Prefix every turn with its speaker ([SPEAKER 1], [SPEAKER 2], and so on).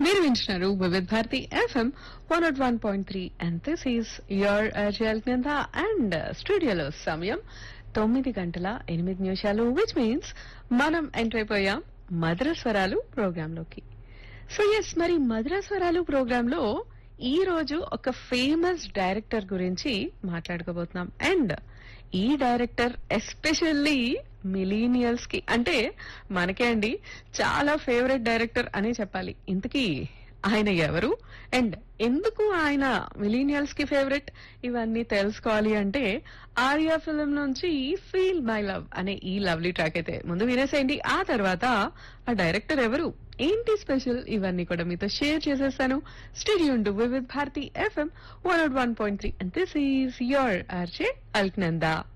[SPEAKER 1] మీరు వింటున్నారు Vividh Bharati FM one naught one point three and this is your కింద and స్టూడియోలో సమయం తొమ్మిది గంటల ఎనిమిది నిమిషాలు విచ్ మీన్స్ మనం ఎంటర్ అయిపోయాం మధుర స్వరాలు ప్రోగ్రామ్ లోకి సో ఎస్ మరి మధుర స్వరాలు ప్రోగ్రామ్ లో ఈ రోజు ఒక ఫేమస్ డైరెక్టర్ గురించి మాట్లాడుకోబోతున్నాం అండ్ ఈ డైరెక్టర్ ఎస్పెషల్లీ మిలీనియల్స్ కి అంటే మనకే అండి చాలా ఫేవరెట్ డైరెక్టర్ అనే చెప్పాలి ఇంతకీ ఆయన ఎవరు అండ్ ఎందుకు ఆయన మిలీనియల్స్ కి ఫేవరెట్ ఇవన్నీ తెలుసుకోవాలి అంటే ఆర్యా ఫిలిం నుంచి ఫీల్ మై లవ్ అనే ఈ లవ్లీ ట్రాక్ అయితే ముందు వినేసేయండి ఆ తర్వాత ఆ డైరెక్టర్ ఎవరు ఏంటి స్పెషల్ ఇవన్నీ కూడా మీతో షేర్ చేసేస్తాను stadium to with Bharati FM one out one point three and this is your RJ Alaknanda